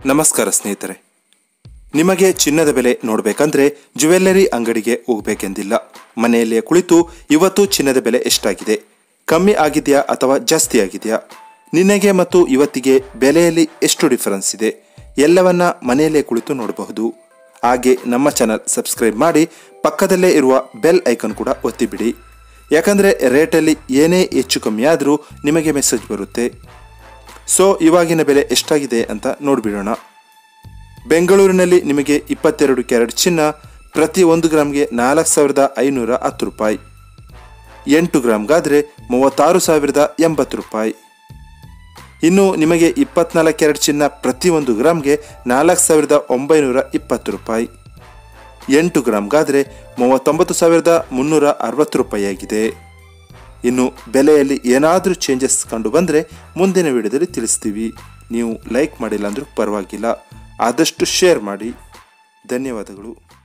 ನಮಸ್ಕಾರ ಸ್ನೇಹಿತರೆ ನಿಮಗೆ ಚಿನ್ನದ ಬೆಲೆ ನೋಡಬೇಕಂದ್ರೆ ಜ್ಯುವೆಲ್ಲರಿ ಅಂಗಡಿಗೆ ಹೋಗಬೇಕೆಂದಿಲ್ಲ ಮನೆಯಲ್ಲಿಯೇ ಕುಳಿತು ಇವತ್ತು ಚಿನ್ನದ ಬೆಲೆ ಎಷ್ಟಾಗಿದೆ ಕಮ್ಮಿ ಆಗಿದೆಯಾ ಅಥವಾ ಜಾಸ್ತಿ ಆಗಿದೆಯಾ ನಿನ್ನೆಗೆ ಮತ್ತು ಇವತ್ತಿಗೆ ಬೆಲೆಯಲ್ಲಿ ಎಷ್ಟು ಡಿಫರೆನ್ಸ್ ಇದೆ ಎಲ್ಲವನ್ನ ಮನೆಯಲ್ಲೇ ಕುಳಿತು ನೋಡಬಹುದು ಹಾಗೆ ನಮ್ಮ ಚಾನಲ್ ಸಬ್ಸ್ಕ್ರೈಬ್ ಮಾಡಿ ಪಕ್ಕದಲ್ಲೇ ಇರುವ ಬೆಲ್ ಐಕನ್ ಕೂಡ ಒತ್ತಿಬಿಡಿ ಯಾಕಂದರೆ ರೇಟಲ್ಲಿ ಏನೇ ಹೆಚ್ಚು ಕಮ್ಮಿ ಆದರೂ ನಿಮಗೆ ಮೆಸೇಜ್ ಬರುತ್ತೆ ಸೊ ಇವಾಗಿನ ಬೆಲೆ ಎಷ್ಟಾಗಿದೆ ಅಂತ ನೋಡಿಬಿಡೋಣ ಬೆಂಗಳೂರಿನಲ್ಲಿ ನಿಮಗೆ ಇಪ್ಪತ್ತೆರಡು ಕ್ಯಾರೆಟ್ ಚಿನ್ನ ಪ್ರತಿ ಒಂದು ಗ್ರಾಮ್ಗೆ ನಾಲ್ಕು ಸಾವಿರದ ಐನೂರ ಹತ್ತು ರೂಪಾಯಿ ಎಂಟು ಗ್ರಾಮ್ಗಾದರೆ ಮೂವತ್ತಾರು ಸಾವಿರದ ಎಂಬತ್ತು ರೂಪಾಯಿ ಇನ್ನು ನಿಮಗೆ ಇಪ್ಪತ್ನಾಲ್ಕು ಕ್ಯಾರೆಟ್ ಚಿನ್ನ ಪ್ರತಿ ಒಂದು ಗ್ರಾಮ್ಗೆ ನಾಲ್ಕು ಸಾವಿರದ ಒಂಬೈನೂರ ಇಪ್ಪತ್ತು ರೂಪಾಯಿ ಎಂಟು ಗ್ರಾಮ್ಗಾದರೆ ಮೂವತ್ತೊಂಬತ್ತು ಸಾವಿರದ ಮುನ್ನೂರ ಅರವತ್ತು ರೂಪಾಯಿ ಆಗಿದೆ ಇನ್ನು ಬೆಲೆಯಲ್ಲಿ ಏನಾದರೂ ಚೇಂಜಸ್ ಕಂಡು ಬಂದರೆ ಮುಂದಿನ ವಿಡಿಯೋದಲ್ಲಿ ತಿಳಿಸ್ತೀವಿ ನೀವು ಲೈಕ್ ಮಾಡಿಲ್ಲ ಅಂದರೂ ಪರವಾಗಿಲ್ಲ ಆದಷ್ಟು ಶೇರ್ ಮಾಡಿ ಧನ್ಯವಾದಗಳು